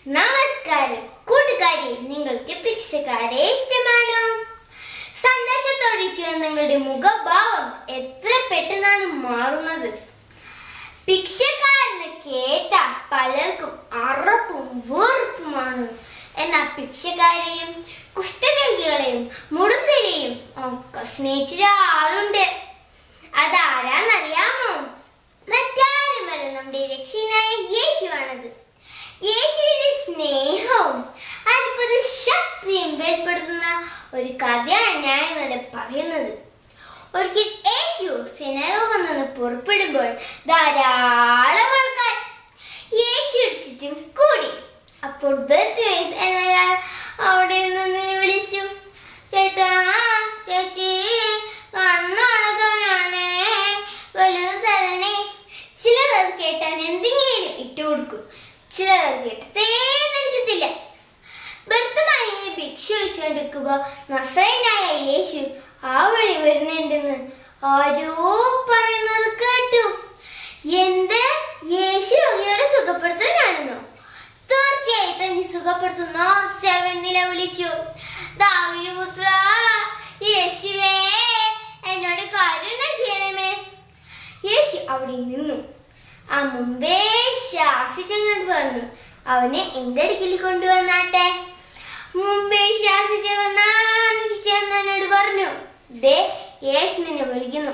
നമസ്കാരം കൂട്ടുകാരി നിങ്ങൾക്ക് ഭിക്ഷക്കാരെ ഇഷ്ടമാണോ സന്തോഷത്തോടിരിക്കുന്ന നിങ്ങളുടെ മുഖഭാവം എത്ര പെട്ടെന്നാണ് മാറുന്നത് ഭിക്ഷക്കാരന് കേട്ട പലർക്കും അറപ്പും വെറുപ്പുമാണ് എന്നാൽ ഭിക്ഷക്കാരെയും കുഷ്ഠരോഗികളെയും മുടുന്തരെയും ഒക്കെ സ്നേഹിച്ച ആളുണ്ട് അതാരാന്നറിയാമോ മറ്റാരുമല്ല നമ്മുടെ രക്ഷകനായ യേശുവാണത് യേശുവിന്റെ സ്നേഹവും അത്ഭുത ശക്തിയും വെളിപ്പെടുത്തുന്ന ഒരു കഥയാണ് ഞാൻ ഇന്നലെ പറയുന്നത് ഒരിക്കൽ യേശു സിനഗോഗിൽ നിന്ന് പുറപ്പെടുമ്പോൾ ധാരാളം ആൾക്കാർ യേശുയുടെ ചുറ്റും കൂടി അപ്പോൾ ബർത്തേസ് എന്നൊരാൾ അവിടെ നിന്ന് വിളിച്ചു ചേട്ടാ ചേച്ചി കണ്ണടക്കാനാണേ വലുത് തരണേ ചിലർ അത് കേട്ടാൽ എന്തെങ്കിലും ഇട്ടു കൊടുക്കും ചിലർ അത് കേട്ടതേന്നെടുക്കത്തില്ല ഭക്തമായി ഇങ്ങനെ ഭിക്ഷ വെച്ചുകൊണ്ടിരിക്കുമ്പോ നസ്രയനായ യേശു ആ വഴി വരുന്നുണ്ടെന്ന് ആരോ പറയുന്നത് കേട്ടു എന്ത് യേശു രോഗികളെ സുഖപ്പെടുത്താനാണെന്നോ തീർച്ചയായും തന്നെ സുഖപ്പെടുത്തുന്ന സെവൻ നിലവിളിച്ചു ദാവിന് പുത്ര യേശുവേ എന്നോട് കരുണ ചെയ്യണമേ യേശു അവിടെ നിന്നു ആ മുമ്പേ ശാസിച്ചങ്ങോട്ട് പറഞ്ഞു അവനെ എന്റെ അടുക്കൽ കൊണ്ടുവന്നാട്ടെ മുമ്പേ ശാസിച്ചവന്നോട് പറഞ്ഞു ദേ യേശു നിന്നെ വിളിക്കുന്നു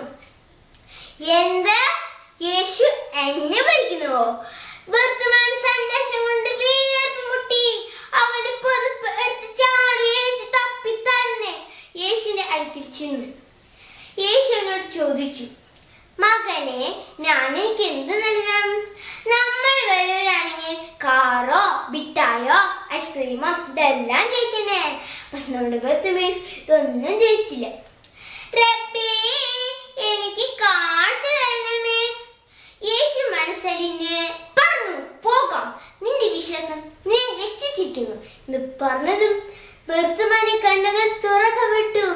എന്ത് യേശു എന്നെ വിളിക്കുന്നുവോ വർത്തമാന സന്ദേശം കൊണ്ട് വീർപ്പ് മുട്ടി അവന്റെ പൊറുപ്പ് എടുത്ത് ചാടി യേശു തപ്പി തന്നെ യേശുവിന്റെ അടുക്കൽ ചെന്നു യേശു എന്നോട് ചോദിച്ചു മകനെ ഞാൻ എനിക്ക് എന്ത് നൽകാം നമ്മൾ വലിയവരാണെങ്കിൽ കാറോ മിഠായോ ഐസ്ക്രീമോ ഇതെല്ലാം ജയിച്ചേ പക്ഷെ നമ്മുടെ ബർത്ത് ഇതൊന്നും ജയിച്ചില്ല റബ്ബേ എനിക്ക് കാശ് തരണമേ യേശു മനസ്സലിന് പറഞ്ഞു പോകാം നിന്റെ വിശ്വാസം നീ രക്ഷിച്ചിരിക്കുന്നു എന്ന് പറഞ്ഞതും ബർത്തുമാനെ കണ്ണുകൾ തുറക്കപ്പെട്ടു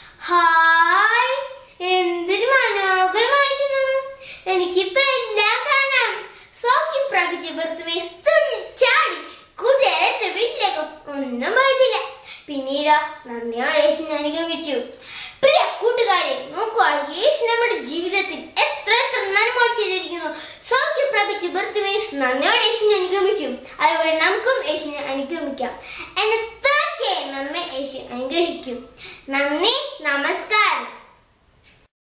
ഹായ് എന്തൊരു മനോഹരമായിരുന്നു എനിക്കിപ്പോ എല്ലാം കാണാം സൗഖ്യം പ്രാപിച്ച ബർത്തുമേസ് തുള്ളി ചാടി കൂട്ടുകാരത്തെ വീട്ടിലേക്ക് ഒന്നും പോയതില്ല പിന്നീട് നന്ദിയോടെ യേശുവിനെ അനുഗമിച്ചു പ്രിയ കൂട്ടുകാരെ നോക്കുക യേശു നമ്മുടെ